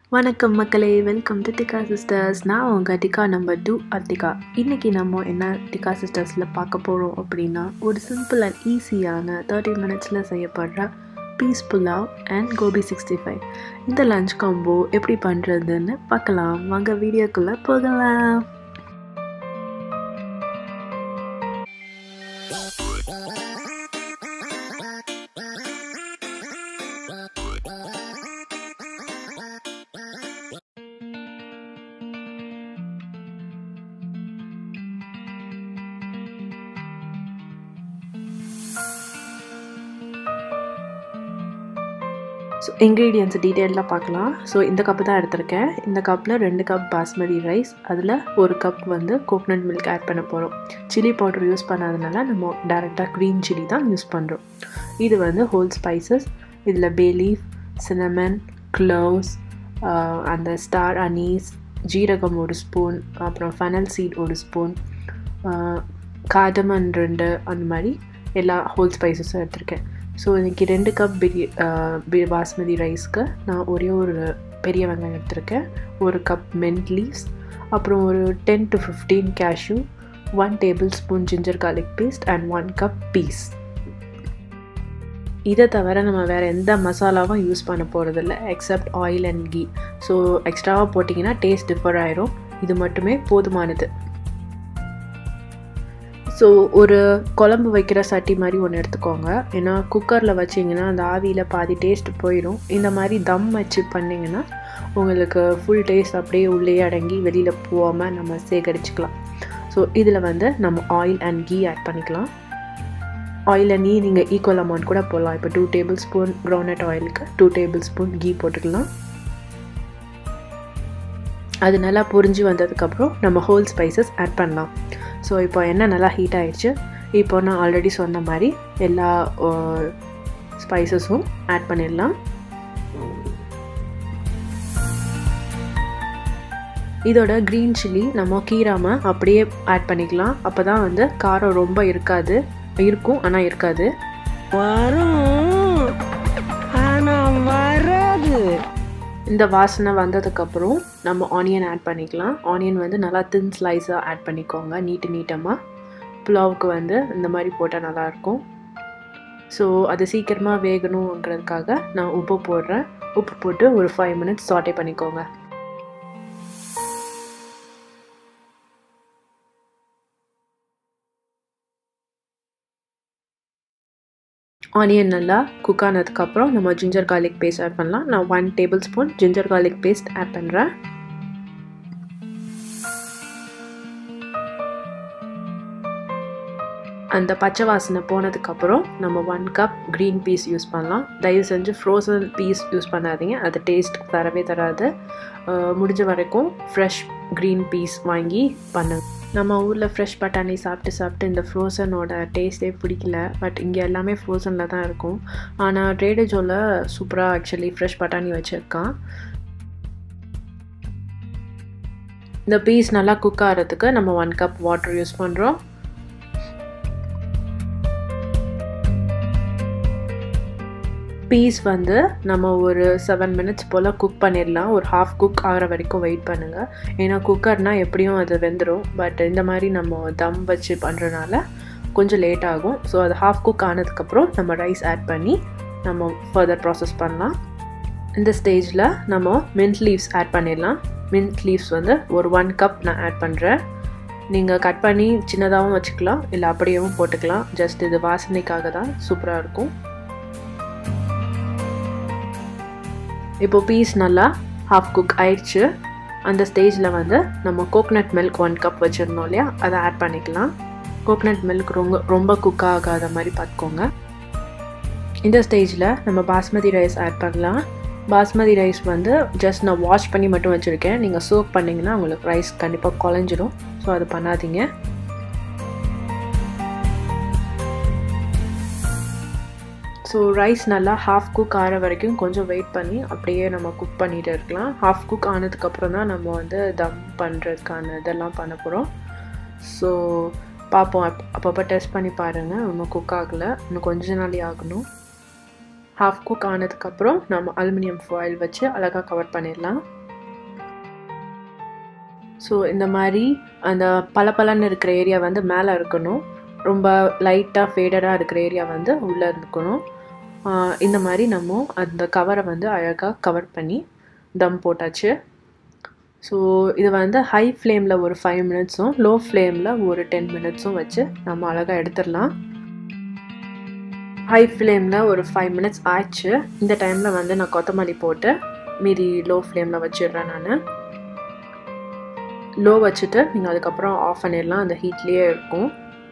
வணக்கம் மக்களே welcome to டிகா sisters நான் உங்கள் டிகா நம்பர் டூ அர்த்திகா இன்றைக்கி நம்ம என்ன டிகா சிஸ்டர்ஸில் பார்க்க போகிறோம் அப்படின்னா ஒரு சிம்பிள் அண்ட் ஈஸியான தேர்ட்டி மினிட்ஸில் செய்யப்படுற peas pulao and gobi sixty five இந்த லஞ்ச் காம்போ எப்படி பண்ணுறதுன்னு பார்க்கலாம் வாங்க வீடியோக்குள்ளே போகலாம் ஸோ இன்க்ரீடியன்ஸ் டீட்டெயிலாக பார்க்கலாம் ஸோ இந்த கப்பு தான் எடுத்திருக்கேன் இந்த கப்பில் ரெண்டு கப் பாஸ்மதி ரைஸ் அதில் ஒரு கப் வந்து கோகனட் மில்க் ஆட் பண்ண போகிறோம் சில்லி பவுடர் யூஸ் பண்ணாதனால நம்ம டேரெக்டாக க்ரீன் சில்லி தான் யூஸ் பண்ணுறோம் இது வந்து ஹோல் ஸ்பைசஸ் இதில் பேலீஃப் சினமன் க்ளவ்ஸ் அந்த ஸ்டார் அனீஸ் ஜீரகம் ஒரு ஸ்பூன் அப்புறம் ஃபனல் சீட் ஒரு ஸ்பூன் காடமன் ரெண்டு அந்த மாதிரி எல்லா ஹோல் ஸ்பைசஸும் எடுத்திருக்கேன் ஸோ இன்றைக்கி ரெண்டு கப் பிரி பாஸ்மதி ரைஸ்க்கு நான் ஒரே ஒரு பெரிய வெங்காயம் எடுத்திருக்கேன் ஒரு கப் மென்ட் லீவ்ஸ் அப்புறம் ஒரு ten to fifteen cashew one tablespoon ginger garlic paste and one cup peas இதை தவிர நம்ம வேறு எந்த மசாலாவும் யூஸ் பண்ண போகிறதில்ல except oil and ghee so எக்ஸ்ட்ராவாக போட்டிங்கன்னா டேஸ்ட் டிஃபர் ஆயிரும் இது மட்டுமே போதுமானது ஸோ ஒரு குழம்பு வைக்கிற சட்டி மாதிரி ஒன்று எடுத்துக்கோங்க ஏன்னா குக்கரில் வச்சிங்கன்னா அந்த ஆவியில் பாதி டேஸ்ட் போயிடும் இந்த மாதிரி தம் வச்சு பண்ணிங்கன்னா உங்களுக்கு ஃபுல் டேஸ்ட் அப்படியே உள்ளே அடங்கி வெளியில் போகாமல் நம்ம சேகரிச்சுக்கலாம் ஸோ இதில் வந்து நம்ம ஆயில் அண்ட் கீ ஆட் பண்ணிக்கலாம் ஆயில் அண்ட் கீ நீங்கள் ஈக்குவல் அமௌண்ட் கூட போடலாம் இப்போ டூ டேபிள் ஸ்பூன் க்ரௌனட் ஆயிலுக்கு டூ டேபிள் ஸ்பூன் கீ போட்டுக்கலாம் அது நல்லா புரிஞ்சு வந்ததுக்கப்புறம் நம்ம ஹோல் ஸ்பைசஸ் ஆட் பண்ணலாம் ஸோ இப்போ எண்ணெய் நல்லா ஹீட் ஆகிடுச்சு இப்போ நான் ஆல்ரெடி சொன்ன மாதிரி எல்லா ஸ்பைசஸும் ஆட் பண்ணிடலாம் இதோட க்ரீன் சில்லி நம்ம கீராமல் அப்படியே ஆட் பண்ணிக்கலாம் அப்போ தான் வந்து காரம் ரொம்ப இருக்காது இருக்கும் ஆனால் இருக்காது வரும் ஆனால் வராது இந்த வாசனை வந்ததுக்கப்புறம் நம்ம ஆனியன் ஆட் பண்ணிக்கலாம் ஆனியன் வந்து நல்லா தின் ஸ்லைஸாக ஆட் பண்ணிக்கோங்க நீட்டு நீட்டமாக புலாவுக்கு வந்து இந்த மாதிரி போட்டால் நல்லாயிருக்கும் ஸோ அது சீக்கிரமாக வேகணுங்கிறதுக்காக நான் உப்பு போடுறேன் உப்பு போட்டு ஒரு ஃபைவ் மினிட்ஸ் சாட்டே பண்ணிக்கோங்க ஆனியன் நல்லா குக் ஆனதுக்கப்புறம் நம்ம ஜிஞ்சர் கார்லிக் பேஸ்ட் ஆட் பண்ணலாம் நான் one tablespoon ginger garlic paste add பண்ணுறேன் அந்த பச்சை வாசனை போனதுக்கப்புறம் நம்ம one cup green peas use பண்ணலாம் தயவு செஞ்சு ஃப்ரோசன் பீஸ் யூஸ் பண்ணாதீங்க அது டேஸ்ட் தரவே தராது முடிஞ்ச வரைக்கும் ஃப்ரெஷ் க்ரீன் பீஸ் வாங்கி பண்ணுங்க நம்ம ஊரில் ஃப்ரெஷ் பட்டாணி சாப்பிட்டு சாப்பிட்டு இந்த ஃப்ரோசனோட டேஸ்ட்டே பிடிக்கல பட் இங்கே எல்லாமே ஃப்ரோசனில் தான் இருக்கும் ஆனால் ட்ரேடேஜோவில் சூப்பராக ஆக்சுவலி ஃப்ரெஷ் பட்டாணி வச்சுருக்கான் இந்த பீஸ் நல்லா குக் ஆகிறதுக்கு நம்ம ஒன் கப் வாட்டர் யூஸ் பண்ணுறோம் பீஸ் வந்து நம்ம ஒரு செவன் மினிட்ஸ் போல் குக் பண்ணிடலாம் ஒரு ஹாஃப் குக் ஆகிற வரைக்கும் வெயிட் பண்ணுங்கள் ஏன்னா குக்கர்னால் எப்படியும் அது வெந்துடும் பட் இந்த மாதிரி நம்ம தம் வச்சு பண்ணுறனால கொஞ்சம் லேட் ஆகும் ஸோ அது ஹாஃப் குக் ஆனதுக்கப்புறம் நம்ம ரைஸ் ஆட் பண்ணி நம்ம ஃபர்தர் ப்ராசஸ் பண்ணலாம் இந்த ஸ்டேஜில் நம்ம மின்ட் லீவ்ஸ் ஆட் பண்ணிடலாம் மின்ட் லீவ்ஸ் வந்து ஒரு ஒன் கப் நான் ஆட் பண்ணுறேன் நீங்கள் கட் பண்ணி சின்னதாகவும் வச்சுக்கலாம் இல்லை அப்படியேவும் போட்டுக்கலாம் ஜஸ்ட் இது வாசனைக்காக தான் சூப்பராக இருக்கும் இப்போ பீஸ் நல்லா ஹாஃப் குக் ஆயிடுச்சு அந்த ஸ்டேஜில் வந்து நம்ம கோக்னட் மில்க் ஒன் கப் வச்சுருந்தோம் இல்லையா அதை ஆட் பண்ணிக்கலாம் கோக்னட் மில்க் ரொம்ப ரொம்ப குக் ஆகாத மாதிரி பார்த்துக்கோங்க இந்த ஸ்டேஜில் நம்ம பாஸ்மதி ரைஸ் ஆட் பண்ணலாம் பாஸ்மதி ரைஸ் வந்து ஜஸ்ட் நான் வாஷ் பண்ணி மட்டும் வச்சுருக்கேன் நீங்கள் சோக் பண்ணிங்கன்னா உங்களுக்கு ரைஸ் கண்டிப்பாக குழஞ்சிரும் ஸோ அது பண்ணாதீங்க ஸோ ரைஸ் நல்லா ஹாஃப் குக் ஆகிற வரைக்கும் கொஞ்சம் வெயிட் பண்ணி அப்படியே நம்ம குக் பண்ணிகிட்டு இருக்கலாம் ஹாஃப் குக் ஆனதுக்கப்புறம் தான் நம்ம வந்து தம் பண்ணுறதுக்கான இதெல்லாம் பண்ண போகிறோம் ஸோ பார்ப்போம் அப் அப்பப்போ டெஸ்ட் பண்ணி பாருங்கள் இன்னும் குக் ஆகலை இன்னும் கொஞ்ச நாளே ஆகணும் ஹாஃப் குக் ஆனதுக்கப்புறம் நம்ம அலுமினியம் ஃபாயில் வச்சு அழகாக கவர் பண்ணிடலாம் ஸோ இந்த மாதிரி அந்த பளபளன்னு இருக்கிற ஏரியா வந்து மேலே இருக்கணும் ரொம்ப லைட்டாக ஃபேடடாக இருக்கிற ஏரியா வந்து உள்ளே இருக்கணும் ஆஹ் இந்த மாதிரி நம்ம அந்த கவரை வந்து அழகாக கவர் பண்ணி தம் போட்டாச்சு ஸோ இது வந்து ஹை ஃப்ளேமில் ஒரு ஃபைவ் மினிட்ஸும் லோ ஃப்ளேமில் ஒரு டென் மினிட்ஸும் வச்சு நம்ம அழகாக எடுத்துடலாம் ஹை ஃப்ளேமில் ஒரு ஃபைவ் மினிட்ஸ் ஆச்சு இந்த டைமில் வந்து நான் கொத்தமல்லி போட்டு மீதி லோ ஃப்ளேமில் வச்சிடுறேன் நான் லோ வச்சுட்டு நீங்கள் அதுக்கப்புறம் ஆஃப் பண்ணிடலாம் அந்த ஹீட்லேயே இருக்கும்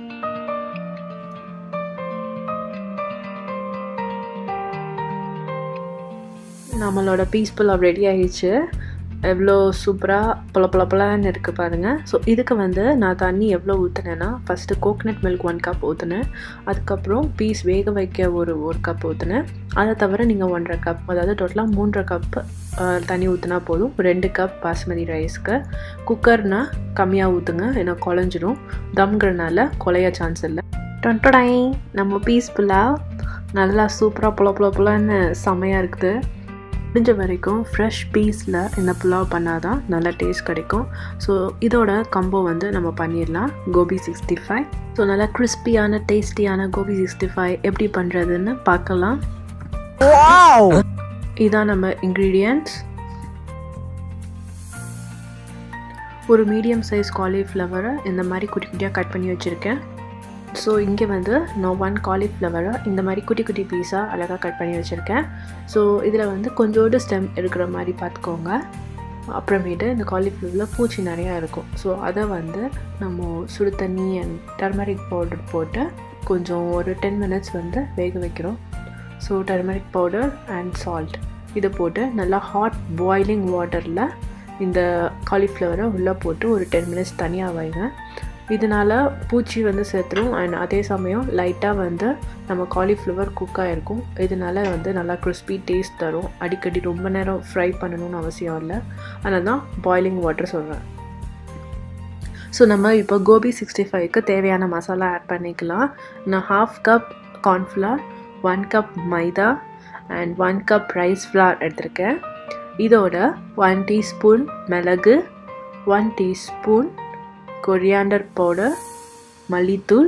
நம்மளோட பீஸ்ஃபுல்லாக ரெடி ஆயிடுச்சு எவ்வளோ சூப்பராக பொல பொல பொலன்னு இருக்குது பாருங்கள் ஸோ இதுக்கு வந்து நான் தண்ணி எவ்வளோ ஊற்றுனேன்னா first coconut milk one cup ஊற்றுனேன் அதுக்கப்புறம் பீஸ் வேக வைக்க ஒரு ஒரு கப் ஊற்றுனேன் அதை தவிர நீங்கள் ஒன்றரை கப் அதாவது டோட்டலாக மூன்றரை கப் தண்ணி ஊற்றினா போதும் ரெண்டு கப் பாஸ்மதி ரைஸ்க்கு குக்கர்னால் கம்மியாக ஊற்றுங்க ஏன்னா குழஞ்சிரும் தம்ங்கிறனால குலைய சான்ஸ் இல்லை டொன்டொடை நம்ம பீஸ்ஃபுல்லாக நல்லா சூப்பராக புல புல புலன்னு செமையாக இருக்குது முடிஞ்ச வரைக்கும் ஃப்ரெஷ் பீஸில் இந்த புலாவ் பண்ணால் தான் நல்ல டேஸ்ட் கிடைக்கும் ஸோ இதோட கம்போ வந்து நம்ம பண்ணிடலாம் கோபி சிக்ஸ்டி ஃபைவ் ஸோ நல்லா கிறிஸ்பியான டேஸ்டியான கோபி சிக்ஸ்டி ஃபைவ் எப்படி பண்ணுறதுன்னு பார்க்கலாம் இதான் நம்ம இன்க்ரீடியன்ட்ஸ் ஒரு மீடியம் சைஸ் காலிஃப்ளவரை இந்த மாதிரி குட்டி குட்டியாக கட் பண்ணி வச்சுருக்கேன் ஸோ இங்கே வந்து நான் ஒன் காலிஃப்ளவரை இந்த மாதிரி குட்டி குட்டி பீஸாக அழகாக கட் பண்ணி வச்சுருக்கேன் ஸோ இதில் வந்து கொஞ்சோண்டு ஸ்டெம் இருக்கிற மாதிரி பார்த்துக்கோங்க அப்புறமேட்டு இந்த காலிஃப்ளவரில் பூச்சி நிறையா இருக்கும் ஸோ அதை வந்து நம்ம சுடு தண்ணி அண்ட் டர்மரிக் பவுடர் போட்டு கொஞ்சம் ஒரு டென் மினிட்ஸ் வந்து வேக வைக்கிறோம் so turmeric powder and salt இதை போட்டு நல்லா ஹாட் பாய்லிங் வாட்டரில் இந்த காலிஃப்ளவரை உள்ளே போட்டு ஒரு டென் மினிட்ஸ் தனியாக வைங்க இதனால் பூச்சி வந்து செத்துரும் அண்ட் அதே சமயம் லைட்டாக வந்து நம்ம காலிஃப்ளவர் குக் ஆகிருக்கும் இதனால வந்து நல்லா கிறிஸ்பி டேஸ்ட் தரும் அடிக்கடி ரொம்ப நேரம் ஃப்ரை பண்ணணும்னு அவசியம் இல்லை அதனால தான் பாய்லிங் வாட்டர் சொல்கிறேன் ஸோ நம்ம இப்போ கோபி சிக்ஸ்டி ஃபைவ்க்கு தேவையான மசாலா ஆட் பண்ணிக்கலாம் நான் half cup cornflour one cup maida and one cup rice flour எடுத்திருக்கேன் இதோட ஒன் டீஸ்பூன் மிளகு ஒன் டீஸ்பூன் கொரியாண்டர் பவுடர் மல்லித்தூள்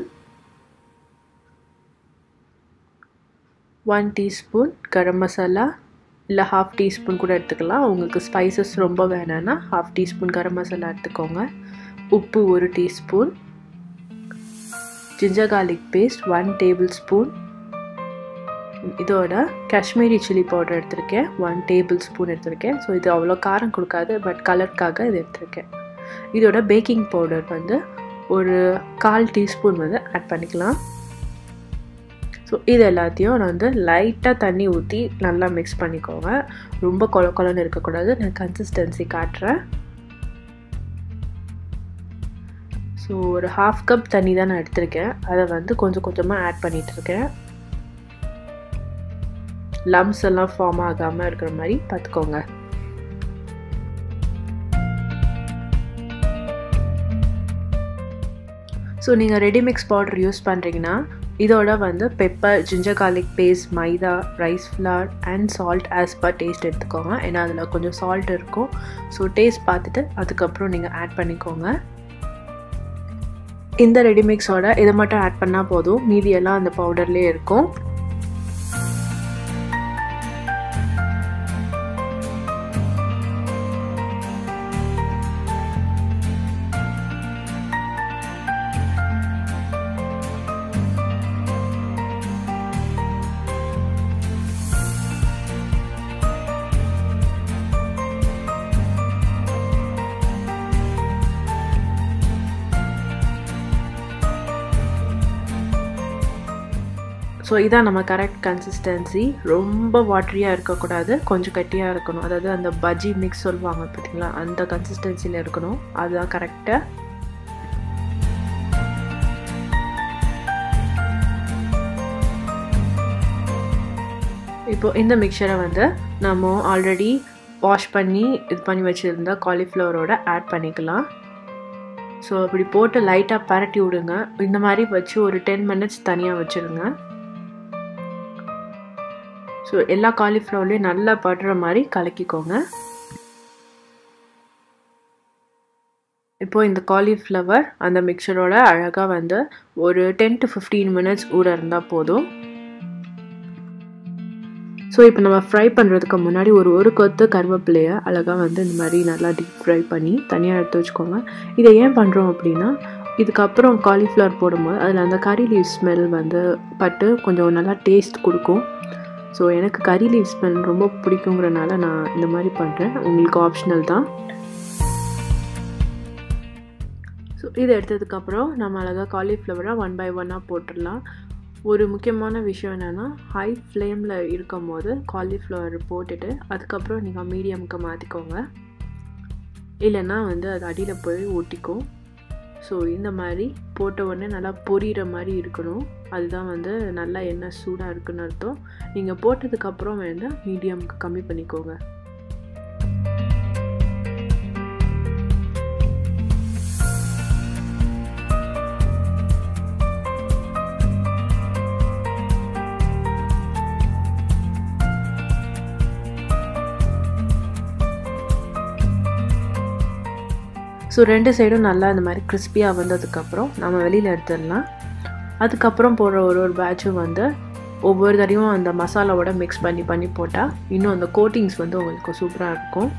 ஒன் டீஸ்பூன் கரம் மசாலா இல்லை ஹாஃப் டீஸ்பூன் கூட எடுத்துக்கலாம் உங்களுக்கு ஸ்பைசஸ் ரொம்ப வேணான்னா ஹாஃப் டீஸ்பூன் கரம் மசாலா எடுத்துக்கோங்க உப்பு ஒரு teaspoon ginger garlic paste one tablespoon இதோட காஷ்மீரி சில்லி பவுடர் எடுத்திருக்கேன் ஒன் டேபிள் ஸ்பூன் எடுத்திருக்கேன் ஸோ இது அவ்வளோ காரம் கொடுக்காது பட் கலருக்காக இது எடுத்திருக்கேன் இதோட பேக்கிங் பவுடர் வந்து ஒரு கால் டீஸ்பூன் வந்து ஆட் பண்ணிக்கலாம் ஸோ இது எல்லாத்தையும் நான் வந்து லைட்டாக தண்ணி ஊற்றி நல்லா மிக்ஸ் பண்ணிக்கோங்க ரொம்ப கொல கொலன்னு இருக்கக்கூடாது நான் கன்சிஸ்டன்சி காட்டுறேன் ஸோ ஒரு ஹாஃப் கப் தண்ணி தான் நான் எடுத்திருக்கேன் அதை வந்து கொஞ்சம் கொஞ்சமாக ஆட் பண்ணிகிட்டு இருக்கேன் லம்ஸ் எல்லாம் ஃபார்ம் ஆகாமல் இருக்கிற மாதிரி பார்த்துக்கோங்க ஸோ நீங்கள் ரெடிமிக்ஸ் பவுடர் யூஸ் பண்ணுறீங்கன்னா இதோட வந்து pepper ginger garlic paste maida rice flour and salt as per taste எடுத்துக்கோங்க ஏன்னா அதில் கொஞ்சம் சால்ட் இருக்கும் ஸோ டேஸ்ட் பார்த்துட்டு அதுக்கப்புறம் நீங்கள் ஆட் பண்ணிக்கோங்க இந்த ரெடிமிக்ஸோட இதை மட்டும் ஆட் பண்ணால் போதும் மீதியெல்லாம் அந்த பவுடர்லேயே இருக்கும் ஸோ இதான் நம்ம கரெக்ட் கன்சிஸ்டன்சி ரொம்ப வாட்டரியாக இருக்கக்கூடாது கொஞ்சம் கட்டியாக இருக்கணும் அதாவது அந்த பஜ்ஜி மிக்ஸ் சொல்லுவாங்க பார்த்தீங்களா அந்த கன்சிஸ்டன்சியில் இருக்கணும் அதுதான் கரெக்டாக இப்போ இந்த மிக்சரை வந்து நம்ம ஆல்ரெடி வாஷ் பண்ணி இது பண்ணி வச்சுருந்த காலிஃப்ளவரோட ஆட் பண்ணிக்கலாம் ஸோ இப்படி போட்டு லைட்டாக பரட்டி விடுங்க இந்த மாதிரி வச்சு ஒரு டென் மினிட்ஸ் தனியாக வச்சுருங்க ஸோ எல்லா காலிஃப்ளவர்லேயும் நல்லா படுற மாதிரி கலக்கிக்கோங்க இப்போது இந்த காலிஃப்ளவர் அந்த மிக்சரோட அழகாக வந்து ஒரு டென் டு ஃபிஃப்டீன் மினிட்ஸ் ஊற இருந்தால் போதும் ஸோ இப்போ நம்ம ஃப்ரை பண்ணுறதுக்கு முன்னாடி ஒரு ஒரு கொத்து கருவேப்பிலையை அழகாக வந்து இந்த மாதிரி நல்லா டீப் ஃப்ரை பண்ணி தனியாக எடுத்து வச்சுக்கோங்க இதை ஏன் பண்ணுறோம் அப்படின்னா இதுக்கப்புறம் காலிஃப்ளவர் போடும்போது அதில் அந்த கறி லீவ் ஸ்மெல் வந்து பட்டு கொஞ்சம் நல்லா டேஸ்ட் கொடுக்கும் ஸோ எனக்கு கறி லீவ் ஸ்மெல் ரொம்ப பிடிக்குங்கிறனால நான் இந்த மாதிரி பண்ணுறேன் உங்களுக்கு ஆப்ஷனல் தான் ஸோ இதை எடுத்ததுக்கப்புறம் நம்ம அழகாக காலிஃப்ளவரை ஒன் பை ஒன்னாக போட்டுடலாம் ஒரு முக்கியமான விஷயம் என்னென்னா ஹை ஃப்ளேமில் இருக்கும் போது காலிஃப்ளவர் போட்டுட்டு அதுக்கப்புறம் நீங்கள் மீடியமுக்கு மாற்றிக்கோங்க இல்லைன்னா வந்து அது அடியில் போய் ஒட்டிக்கும் ஸோ இந்த மாதிரி போட்ட உடனே நல்லா பொரியிற மாதிரி இருக்கணும் அதுதான் வந்து நல்லா எண்ணெய் சூடாக இருக்குன்னு அர்த்தம் நீங்கள் போட்டதுக்கப்புறம் வேண்டாம் மீடியமுக்கு கம்மி பண்ணிக்கோங்க ஸோ ரெண்டு சைடும் நல்லா இந்த மாதிரி கிறிஸ்பியாக வந்ததுக்கப்புறம் நம்ம வெளியில் எடுத்துடலாம் அதுக்கப்புறம் போடுற ஒரு ஒரு பேட்சும் வந்து ஒவ்வொரு தடையும் அந்த மசாலாவோட மிக்ஸ் பண்ணி பண்ணி போட்டால் இன்னும் அந்த கோட்டிங்ஸ் வந்து உங்களுக்கு சூப்பராக இருக்கும்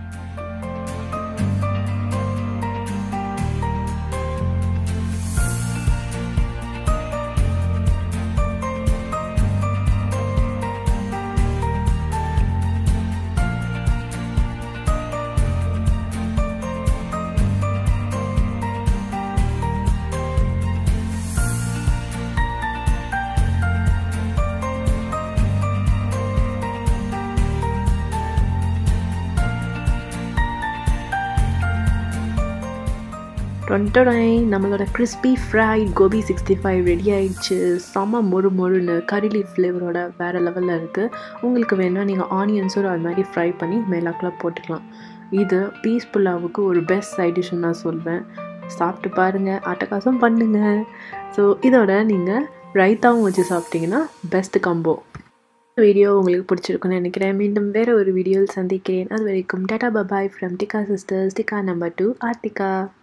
டொன்டொடை நம்மளோட crispy fried gobi sixty five ready ஆயிடுச்சு செம்ம மொறு மொறுன்னு கரிலி ஃப்ளேவரோட வேறு லெவலில் இருக்குது உங்களுக்கு வேணும்னா நீங்கள் ஆனியன்ஸோட அது மாதிரி ஃப்ரை பண்ணி மேலாக்கில் போட்டுக்கலாம் இது பீஸ் புல்லாவுக்கு ஒரு பெஸ்ட் சைட் டிஷ்ஷுன்னு நான் சொல்வேன் சாப்பிட்டு பாருங்கள் அட்டகாசம் பண்ணுங்கள் ஸோ இதோட நீங்கள் ரைத்தாவும் வச்சு சாப்பிட்டீங்கன்னா பெஸ்ட் கம்போ வீடியோ உங்களுக்கு பிடிச்சிருக்குன்னு நினைக்கிறேன் மீண்டும் வேறு ஒரு வீடியோவில் சந்திக்கிறேன் அது வரைக்கும் டாடா bye bye from Tika sisters Tika number two Aarthika